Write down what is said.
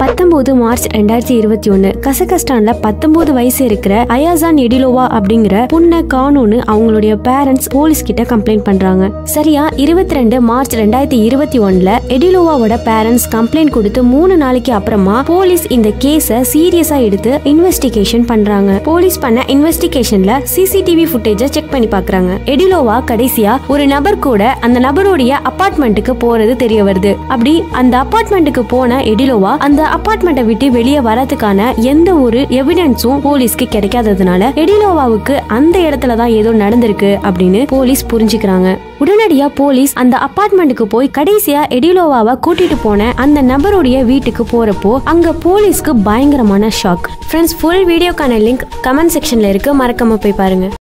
பத்தொன்பது மார்ச் ரெண்டாயிரத்தி இருபத்தி ஒன்னு கசகஸ்டான்ல பத்தொன்பது வயசு இருக்கிற அயாசான் எடிலோவா அப்படிங்கிற பொண்ணை காணும்னு அவங்களுடைய பேரண்ட்ஸ் போலீஸ் கிட்ட கம்ப்ளைண்ட் பண்றாங்க சரியா இருபத்தி ரெண்டு மார்ச் ரெண்டாயிரத்தி இருபத்தி ஒன்னுல எடிலோவாவோட பேரண்ட்ஸ் கம்ப்ளைண்ட் கொடுத்து மூணு நாளைக்கு அப்புறமா போலீஸ் இந்த கேஸ சீரியஸா எடுத்து இன்வெஸ்டிகேஷன் பண்றாங்க போலீஸ் பண்ண இன்வெஸ்டிகேஷன்ல சிசிடிவி ஃபுட்டேஜ செக் பண்ணி பாக்குறாங்க எடிலோவா கடைசியா ஒரு நபர் கூட அந்த நபருடைய அபார்ட்மெண்ட்டுக்கு போறது தெரிய வருது அப்படி அந்த அபார்ட்மெண்ட்டுக்கு போன எடிலோவா அந்த அபார்ட்மெண்ட்டை விட்டு வெளியே வரதுக்கான எந்த ஒரு எவிடன்ஸும் போலீஸ்க்கு கிடைக்காததுனால எடிலோவாவுக்கு அந்த இடத்துல தான் ஏதோ நடந்திருக்கு அப்படின்னு போலீஸ் புரிஞ்சுக்கிறாங்க உடனடியா போலீஸ் அந்த அபார்ட்மெண்ட்டுக்கு போய் கடைசியா எடிலோவாவை கூட்டிட்டு போன அந்த நபருடைய வீட்டுக்கு போறப்போ அங்க போலீஸ்க்கு பயங்கரமான ஷாக் ஃப்ரெண்ட்ஸ் ஃபுல் வீடியோக்கான லிங்க் கமெண்ட் செக்ஷன்ல இருக்கு மறக்காம போய் பாருங்க